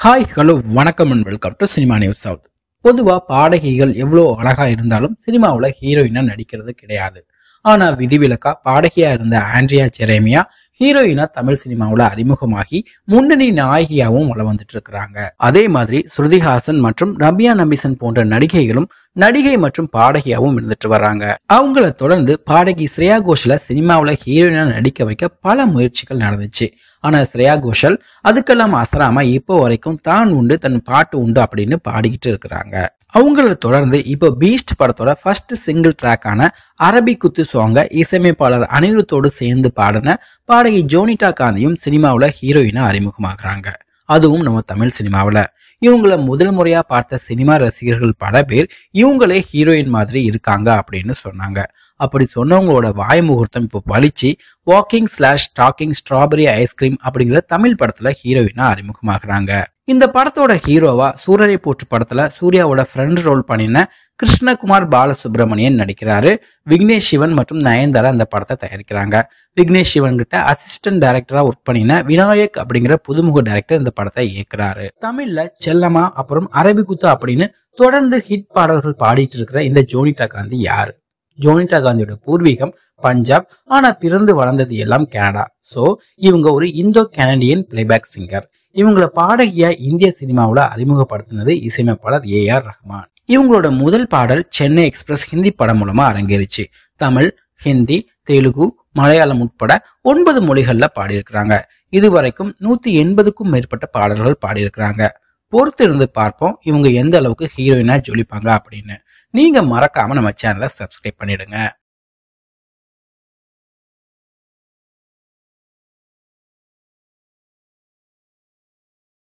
hi hello வணக்கம் and welcome to cinema news south பொதுவா பாடகிகள் எவ்வளோ அழகா இருந்தாலும் சினிமாவுல ஹீரோயினா நடிக்கிறது கிடையாது ஆனா விதிவிலக்கா பாடகியா இருந்த ஆண்ட்ரியா ஜெரேமியா ஹீரோயினா தமிழ் சினிமாவுல அறிமுகமாகி முன்னணி நாயகியாவும் வள வந்துட்டு இருக்கிறாங்க அதே மாதிரி ஸ்ருதிஹாசன் மற்றும் ரம்யா நம்பிசன் போன்ற நடிகைகளும் நடிகை மற்றும் பாடகியாவும் இருந்துட்டு வர்றாங்க அவங்கள தொடர்ந்து பாடகி ஸ்ரேயா கோஷல சினிமாவுல ஹீரோயினா நடிக்க வைக்க பல முயற்சிகள் நடந்துச்சு ஆனா ஸ்ரேயா கோஷல் அதுக்கெல்லாம் அசராம இப்போ வரைக்கும் தான் உண்டு தன் பாட்டு உண்டு அப்படின்னு பாடிக்கிட்டு இருக்கிறாங்க அவங்கள தொடர்ந்து இப்போ பீஸ்ட் படத்தோட ஃபர்ஸ்ட் சிங்கிள் ட்ராக்கான அரபி குத்து சாங்க இசையமைப்பாளர் அனிருத்தோடு சேர்ந்து பாடின பாடகி ஜோனிட்டா காந்தியும் சினிமாவுல ஹீரோயினா அறிமுகமாகறாங்க அதுவும் நம்ம தமிழ் சினிமாவுல இவங்கள முதல் முறையா பார்த்த சினிமா ரசிகர்கள் பல பேர் இவங்களே ஹீரோயின் மாதிரி இருக்காங்க அப்படின்னு சொன்னாங்க அப்படி சொன்னவங்களோட வாய் முகூர்த்தம் இப்போ பளிச்சு walking slash talking strawberry ice cream அப்படிங்கிற தமிழ் படத்துல ஹீரோயினா அறிமுகமாகறாங்க இந்த படத்தோட ஹீரோவா சூரரை போற்று படத்துல சூர்யாவோட ஃப்ரெண்ட் ரோல் பண்ணின கிருஷ்ணகுமார் பாலசுப்ரமணியன் நடிக்கிறாரு விக்னேஷ் சிவன் மற்றும் நயன்தாரா இந்த படத்தை தயாரிக்கிறாங்க விக்னேஷ் சிவன் கிட்ட அசிஸ்டன்ட் டைரக்டரா ஒர்க் பண்ணின விநாயக் அப்படிங்கிற புதுமுக டைரக்டர் இந்த படத்தை இயக்குறாரு தமிழ்ல செல்லமா அப்புறம் அரபிகுத்து அப்படின்னு தொடர்ந்து ஹிட் பாடல்கள் பாடிட்டு இருக்கிற இந்த ஜோனிட்டா காந்தி யாரு ஜோனிட்டா காந்தியோட பூர்வீகம் பஞ்சாப் ஆனா பிறந்து வளர்ந்தது எல்லாம் கனடா சோ இவங்க ஒரு இந்தோ கனடியன் பிளேபேக் சிங்கர் இவங்கள பாடகியா இந்திய சினிமாவுல அறிமுகப்படுத்தினது இசையமைப்பாளர் ஏ ஆர் ரஹ்மான் இவங்களோட முதல் பாடல் சென்னை எக்ஸ்பிரஸ் ஹிந்தி படம் மூலமா அரங்கேறிச்சு தமிழ் ஹிந்தி தெலுங்கு மலையாளம் உட்பட ஒன்பது மொழிகள்ல பாடியிருக்கிறாங்க இதுவரைக்கும் நூத்தி எண்பதுக்கும் மேற்பட்ட பாடல்கள் பாடியிருக்கிறாங்க பொறுத்து இருந்து பார்ப்போம் இவங்க எந்த அளவுக்கு ஹீரோயினா ஜொலிப்பாங்க அப்படின்னு நீங்க மறக்காம நம்ம சேனலை சப்ஸ்கிரைப் பண்ணிடுங்க